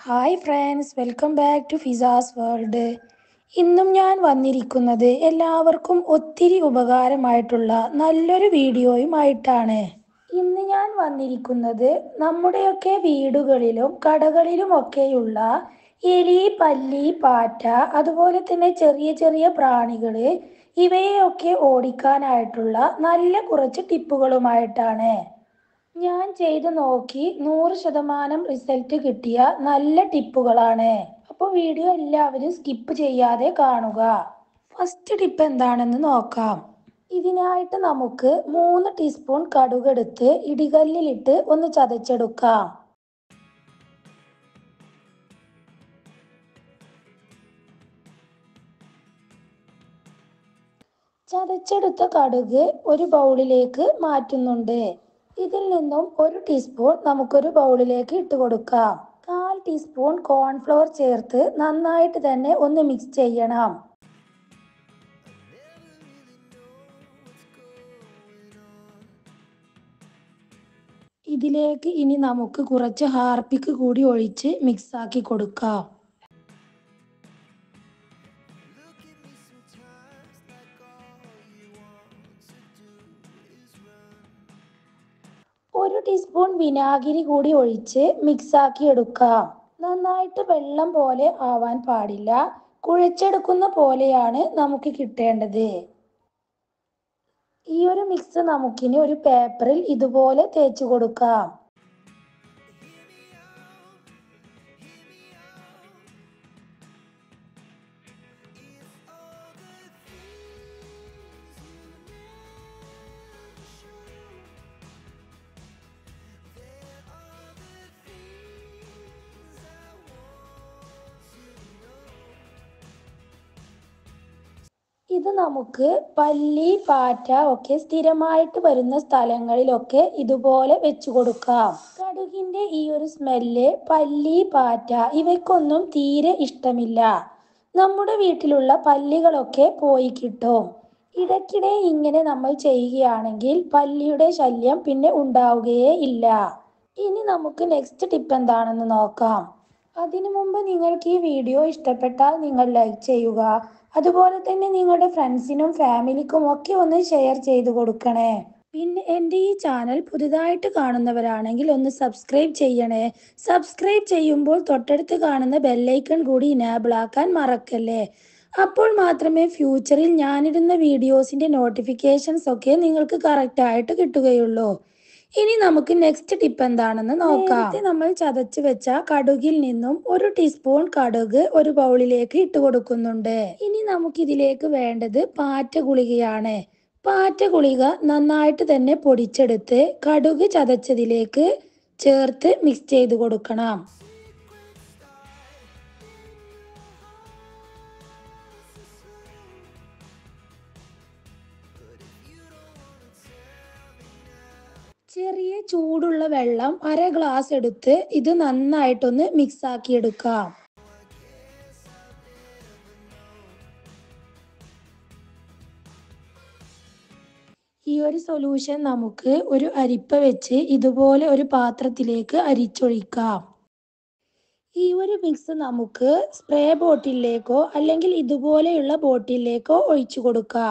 hi friends welcome back to Fiza's world ഇന്നും ഞാൻ വന്നിരിക്കുന്നത് എല്ലാവർക്കും ഒത്തിരി ഉപകാരമായിട്ടുള്ള നല്ലൊരു വീഡിയോയുമായിട്ടാണ് ഇന്ന് ഞാൻ വന്നിരിക്കുന്നത് നമ്മുടെയൊക്കെ വീടുകളിലും കടകളിലുമൊക്കെയുള്ള എലി പല്ലി പാറ്റ അതുപോലെ തന്നെ ചെറിയ ചെറിയ പ്രാണികൾ ഇവയെയൊക്കെ ഓടിക്കാനായിട്ടുള്ള നല്ല കുറച്ച് ടിപ്പുകളുമായിട്ടാണ് ഞാൻ ചെയ്ത് നോക്കി നൂറ് ശതമാനം റിസൾട്ട് കിട്ടിയ നല്ല ടിപ്പുകളാണ് അപ്പോൾ വീഡിയോ എല്ലാവരും സ്കിപ്പ് ചെയ്യാതെ കാണുക ഫസ്റ്റ് ടിപ്പ് എന്താണെന്ന് നോക്കാം ഇതിനായിട്ട് നമുക്ക് മൂന്ന് ടീസ്പൂൺ കടുകെടുത്ത് ഇടികല്ലിലിട്ട് ഒന്ന് ചതച്ചെടുക്കാം ചതച്ചെടുത്ത കടുക് ഒരു ബൗളിലേക്ക് മാറ്റുന്നുണ്ട് ഇതിൽ നിന്നും ഒരു ടീസ്പൂൺ നമുക്കൊരു ബൗളിലേക്ക് ഇട്ട് കൊടുക്കാം കാൽ ടീസ്പൂൺ കോൺഫ്ലോർ ചേർത്ത് നന്നായിട്ട് തന്നെ ഒന്ന് മിക്സ് ചെയ്യണം ഇതിലേക്ക് ഇനി നമുക്ക് കുറച്ച് ഹാർപ്പിക്ക് കൂടി ഒഴിച്ച് മിക്സ് ആക്കി കൊടുക്കാം ഒരു ടീസ്പൂൺ വിനാഗിരി കൂടി ഒഴിച്ച് മിക്സാക്കി എടുക്കാം നന്നായിട്ട് വെള്ളം പോലെ ആവാൻ പാടില്ല കുഴച്ചെടുക്കുന്ന പോലെയാണ് നമുക്ക് കിട്ടേണ്ടത് ഈ ഒരു മിക്സ് നമുക്കിനി ഒരു പേപ്പറിൽ ഇതുപോലെ തേച്ച് കൊടുക്കാം ഇത് നമുക്ക് പല്ലി പാറ്റ ഒക്കെ സ്ഥിരമായിട്ട് വരുന്ന സ്ഥലങ്ങളിലൊക്കെ ഇതുപോലെ വെച്ചു കൊടുക്കാം കടുകിന്റെ ഈ ഒരു സ്മെല്ല് പല്ലി പാറ്റ ഇവയ്ക്കൊന്നും തീരെ ഇഷ്ടമില്ല നമ്മുടെ വീട്ടിലുള്ള പല്ലികളൊക്കെ പോയി കിട്ടും ഇടയ്ക്കിടെ ഇങ്ങനെ നമ്മൾ ചെയ്യുകയാണെങ്കിൽ പല്ലിയുടെ ശല്യം പിന്നെ ഉണ്ടാവുകയേ ഇല്ല ഇനി നമുക്ക് നെക്സ്റ്റ് ടിപ്പ് എന്താണെന്ന് നോക്കാം അതിനു മുമ്പ് നിങ്ങൾക്ക് ഈ വീഡിയോ ഇഷ്ടപ്പെട്ടാൽ നിങ്ങൾ ലൈക്ക് ചെയ്യുക അതുപോലെ തന്നെ നിങ്ങളുടെ ഫ്രണ്ട്സിനും ഫാമിലിക്കും ഒക്കെ ഒന്ന് ഷെയർ ചെയ്ത് കൊടുക്കണേ പിന്നെ എൻ്റെ ഈ ചാനൽ പുതുതായിട്ട് കാണുന്നവരാണെങ്കിൽ ഒന്ന് സബ്സ്ക്രൈബ് ചെയ്യണേ സബ്സ്ക്രൈബ് ചെയ്യുമ്പോൾ തൊട്ടടുത്ത് കാണുന്ന ബെല്ലൈക്കൺ കൂടി ഇനാബിൾ ആക്കാൻ മറക്കല്ലേ അപ്പോൾ മാത്രമേ ഫ്യൂച്ചറിൽ ഞാനിടുന്ന വീഡിയോസിൻ്റെ നോട്ടിഫിക്കേഷൻസ് ഒക്കെ നിങ്ങൾക്ക് കറക്റ്റായിട്ട് കിട്ടുകയുള്ളൂ ഇനി നമുക്ക് നെക്സ്റ്റ് ടിപ്പ് എന്താണെന്ന് നോക്കാം നമ്മൾ ചതച്ച് വെച്ച കടുകിൽ നിന്നും ഒരു ടീസ്പൂൺ കടുക് ഒരു ബൗളിലേക്ക് ഇട്ട് കൊടുക്കുന്നുണ്ട് ഇനി നമുക്ക് ഇതിലേക്ക് വേണ്ടത് പാറ്റ ഗുളികയാണ് പാറ്റ ഗുളിക നന്നായിട്ട് തന്നെ പൊടിച്ചെടുത്ത് കടുക് ചതച്ചതിലേക്ക് ചേർത്ത് മിക്സ് ചെയ്ത് കൊടുക്കണം ചെറിയ ചൂടുള്ള വെള്ളം അര ഗ്ലാസ് എടുത്ത് ഇത് നന്നായിട്ടൊന്ന് മിക്സ് ആക്കി എടുക്കാം ഈ ഒരു സൊല്യൂഷൻ നമുക്ക് ഒരു അരിപ്പ വെച്ച് ഇതുപോലെ ഒരു പാത്രത്തിലേക്ക് അരിച്ചൊഴിക്കാം ഈ ഒരു മിക്സ് നമുക്ക് സ്പ്രേ ബോട്ടിലേക്കോ അല്ലെങ്കിൽ ഇതുപോലെയുള്ള ബോട്ടിലേക്കോ ഒഴിച്ചു കൊടുക്കാം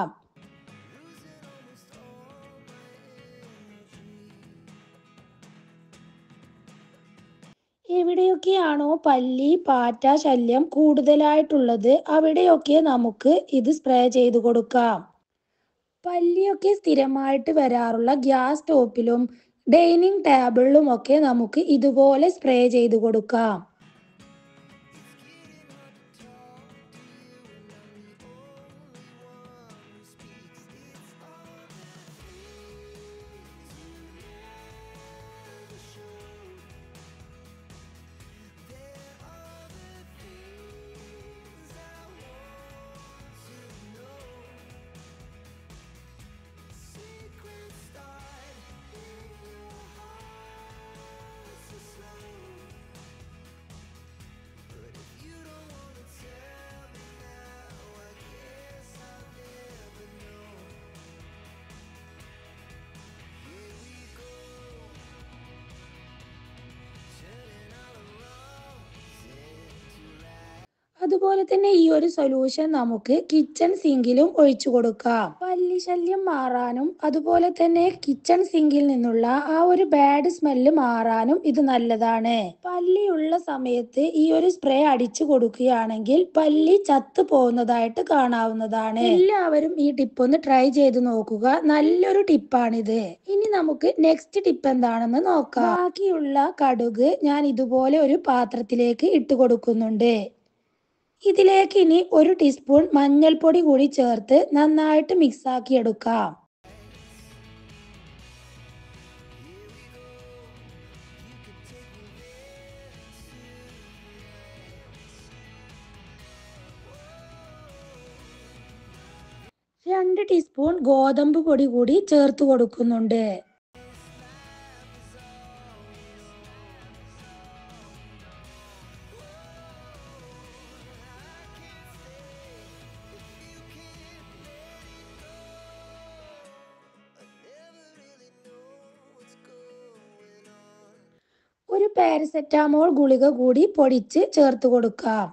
എവിടെയൊക്കെയാണോ പല്ലി പാറ്റ ശല്യം കൂടുതലായിട്ടുള്ളത് അവിടെയൊക്കെ നമുക്ക് ഇത് സ്പ്രേ ചെയ്ത് കൊടുക്കാം പല്ലിയൊക്കെ സ്ഥിരമായിട്ട് വരാറുള്ള ഗ്യാസ് സ്റ്റോപ്പിലും ഡൈനിങ് ടേബിളിലും ഒക്കെ നമുക്ക് ഇതുപോലെ സ്പ്രേ ചെയ്ത് കൊടുക്കാം അതുപോലെ തന്നെ ഈ ഒരു സൊല്യൂഷൻ നമുക്ക് കിച്ചൺ സിങ്കിലും ഒഴിച്ചു കൊടുക്കാം പല്ലി ശല്യം മാറാനും അതുപോലെ തന്നെ കിച്ചൺ സിങ്കിൽ നിന്നുള്ള ആ ഒരു ബാഡ് സ്മെല്ല് മാറാനും ഇത് നല്ലതാണ് പല്ലിയുള്ള സമയത്ത് ഈ ഒരു സ്പ്രേ അടിച്ചു കൊടുക്കുകയാണെങ്കിൽ പല്ലി ചത്തു പോകുന്നതായിട്ട് കാണാവുന്നതാണ് എല്ലാവരും ഈ ടിപ്പ് ഒന്ന് ട്രൈ ചെയ്ത് നോക്കുക നല്ലൊരു ടിപ്പാണിത് ഇനി നമുക്ക് നെക്സ്റ്റ് ടിപ്പ് എന്താണെന്ന് നോക്കാം ബാക്കിയുള്ള കടുക് ഞാൻ ഇതുപോലെ ഒരു പാത്രത്തിലേക്ക് ഇട്ട് കൊടുക്കുന്നുണ്ട് ഇതിലേക്ക് ഇനി ഒരു ടീസ്പൂൺ മഞ്ഞൾപ്പൊടി കൂടി ചേർത്ത് നന്നായിട്ട് മിക്സ് ആക്കി എടുക്കാം രണ്ട് ടീസ്പൂൺ ഗോതമ്പ് പൊടി കൂടി ചേർത്ത് കൊടുക്കുന്നുണ്ട് ഒരു പാരസെറ്റാമോൾ ഗുളിക കൂടി പൊടിച്ച് ചേർത്ത് കൊടുക്കാം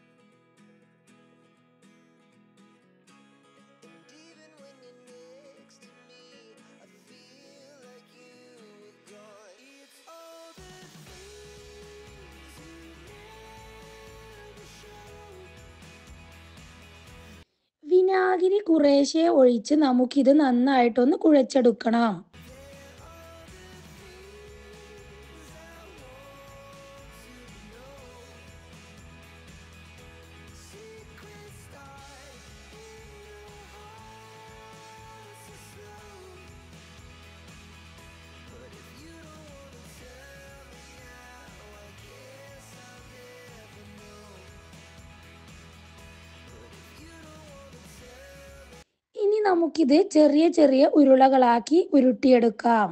വിനാഗിരി കുറേശ്ശെ ഒഴിച്ച് നമുക്കിത് നന്നായിട്ടൊന്ന് കുഴച്ചെടുക്കണം ഇനി നമുക്കിത് ചെറിയ ചെറിയ ഉരുളകളാക്കി ഉരുട്ടിയെടുക്കാം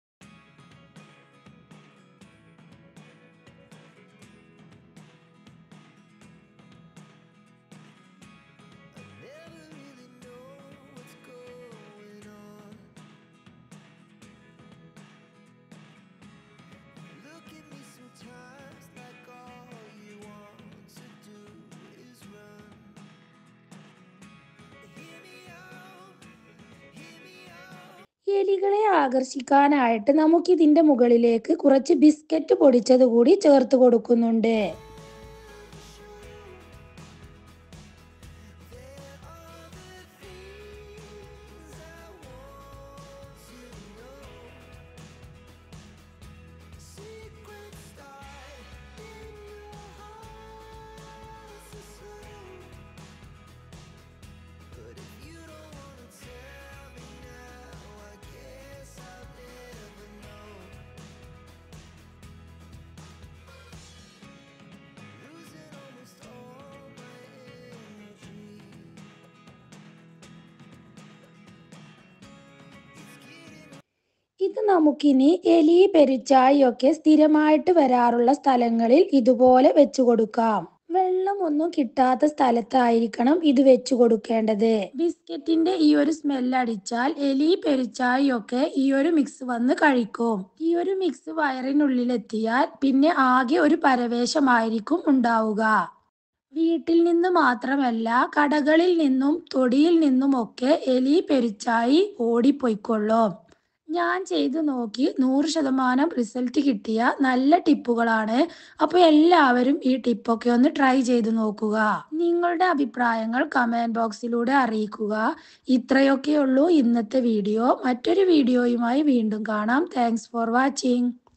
എലികളെ ആകർഷിക്കാനായിട്ട് നമുക്ക് ഇതിന്റെ മുകളിലേക്ക് കുറച്ച് ബിസ്ക്കറ്റ് പൊടിച്ചത് കൂടി ചേർത്ത് കൊടുക്കുന്നുണ്ട് ഇത് നമുക്കിനി എലി പെരിച്ചായി ഒക്കെ സ്ഥിരമായിട്ട് വരാറുള്ള സ്ഥലങ്ങളിൽ ഇതുപോലെ വെച്ചു കൊടുക്കാം വെള്ളമൊന്നും കിട്ടാത്ത സ്ഥലത്തായിരിക്കണം ഇത് വെച്ചു കൊടുക്കേണ്ടത് ബിസ്ക്കറ്റിന്റെ ഈ ഒരു സ്മെല്ല് അടിച്ചാൽ എലി പെരിച്ചായി ഒക്കെ ഈ ഒരു മിക്സ് വന്ന് കഴിക്കും ഈ ഒരു മിക്സ് വയറിനുള്ളിലെത്തിയാൽ പിന്നെ ആകെ ഒരു പരവേശമായിരിക്കും ഉണ്ടാവുക വീട്ടിൽ നിന്ന് മാത്രമല്ല കടകളിൽ നിന്നും തൊടിയിൽ നിന്നുമൊക്കെ എലി പെരിച്ചായി ഓടിപ്പോയിക്കൊള്ളും ഞാൻ ചെയ്തു നോക്കി നൂറ് ശതമാനം റിസൾട്ട് കിട്ടിയ നല്ല ടിപ്പുകളാണ് അപ്പോൾ എല്ലാവരും ഈ ടിപ്പൊക്കെ ഒന്ന് ട്രൈ ചെയ്ത് നോക്കുക നിങ്ങളുടെ അഭിപ്രായങ്ങൾ കമന്റ് ബോക്സിലൂടെ അറിയിക്കുക ഇത്രയൊക്കെ ഉള്ളൂ ഇന്നത്തെ വീഡിയോ മറ്റൊരു വീഡിയോയുമായി വീണ്ടും കാണാം താങ്ക്സ് ഫോർ വാച്ചിങ്